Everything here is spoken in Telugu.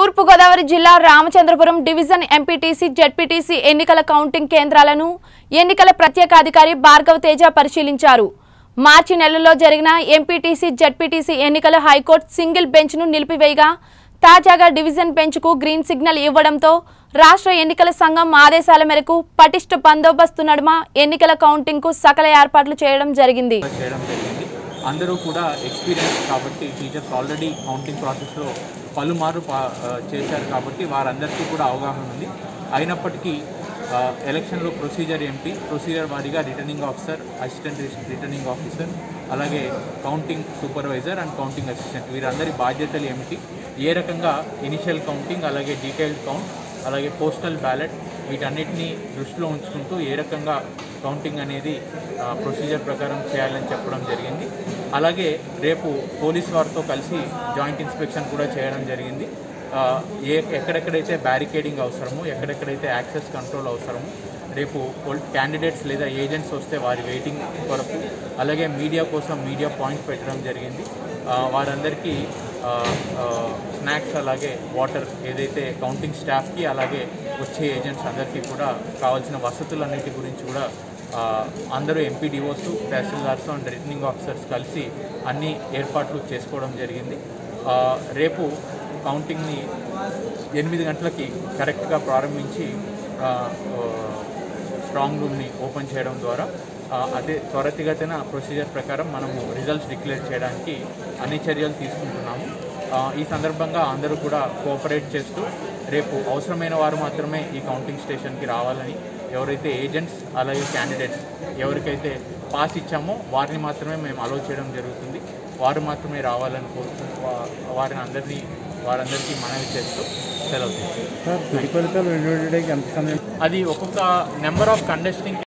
తూర్పుగోదావరి జిల్లా రామచంద్రపురం డివిజన్ ఎంపీటీసీ జెడ్పీటీసీ ఎన్నికల కౌంటింగ్ కేంద్రాలను ఎన్నికల ప్రత్యేక అధికారి భార్గవ్ తేజ పరిశీలించారు మార్చి నెలలో జరిగిన ఎంపీటీసీ జెడ్పీటీసీ ఎన్నికల హైకోర్టు సింగిల్ బెంచ్ను నిలిపివేయగా తాజాగా డివిజన్ బెంచ్కు గ్రీన్ సిగ్నల్ ఇవ్వడంతో రాష్ట్ర ఎన్నికల సంఘం ఆదేశాల మేరకు పటిష్ట బందోబస్తు నడుమ ఎన్నికల కౌంటింగ్కు సకల ఏర్పాట్లు చేయడం జరిగింది చేయడం జరిగింది అందరూ కూడా ఎక్స్పీరియన్స్ కాబట్టి టీచర్స్ ఆల్రెడీ కౌంటింగ్ ప్రాసెస్లో పలుమార్లు పా- ఆ, చేశారు కాబట్టి వారందరికీ కూడా అవగాహన ఉంది అయినప్పటికీ ఆ, ఎలక్షన్లో ప్రొసీజర్ ఏంటి ప్రొసీజర్ వారీగా returning officer assistant returning officer అలాగే counting supervisor and counting assistant వీరందరి బాధ్యతలు ఏమిటి ఏ రకంగా ఇనిషియల్ కౌంటింగ్ అలాగే డీటెయిల్డ్ కౌంట్ అలాగే పోస్టల్ బ్యాలెట్ వీటన్నిటిని దృష్టిలో ఉంచుకుంటూ ఏ రకంగా కౌంటింగ్ అనేది ఆ, ప్రొసీజర్ ప్రకారం చేయాలని చెప్పడం జరిగింది అలాగే రేపు పోలీస్ వారితో కలిసి జాయింట్ ఇన్స్పెక్షన్ కూడా చేయడం జరిగింది ఆ, ఏ ఎక్కడెక్కడైతే బ్యారికేడింగ్ అవసరమో ఎక్కడెక్కడైతే యాక్సెస్ కంట్రోల్ అవసరమో రేపు క్యాండిడేట్స్ లేదా ఏజెంట్స్ వస్తే వారి వెయిటింగ్ కొరకు అలాగే మీడియా కోసం మీడియా పాయింట్ పెట్టడం జరిగింది ఆ, వారందరికీ ఆ, ఆ, స్నాక్స్ అలాగే వాటర్ ఏదైతే కౌంటింగ్ స్టాఫ్కి అలాగే వచ్చే ఏజెంట్స్ అందరికీ కూడా కావాల్సిన వసతులన్నిటి గురించి కూడా ఆ, అందరూ MPDOs tahsildars and returning officers కలిసి అన్ని ఏర్పాట్లు చేసుకోవడం జరిగింది ఆ, రేపు కౌంటింగ్ని ఎనిమిది గంటలకి కరెక్ట్గా ప్రారంభించి ఆ, ఆ, స్ట్రాంగ్ రూమ్ని ఓపెన్ చేయడం ద్వారా ఆ, అదే త్వరితగతిన ప్రొసీజర్ ప్రకారం మనము రిజల్ట్స్ డిక్లేర్ చేయడానికి అన్ని చర్యలు తీసుకుంటున్నాము ఆ, ఈ సందర్భంగా అందరూ కూడా కోఆపరేట్ చేస్తూ రేపు అవసరమైన వారు మాత్రమే ఈ కౌంటింగ్ స్టేషన్కి రావాలని ఎవరైతే ఏజెంట్స్ అలాగే క్యాండిడేట్స్ ఎవరికైతే పాస్ ఇచ్చామో వారిని మాత్రమే మేము అలో చేయడం జరుగుతుంది వారు మాత్రమే రావాలని కోరుతూ వా- వారిని అందరినీ వారందరికీ మనవి చేస్తూ సెలవు తీసుకుంటాం. సార్ తుది ఫలితాలు వెలువడడానికి ఎంత సమయం అది ఒక్కొక్క నెంబర్ ఆఫ్ కంటెస్టింగ్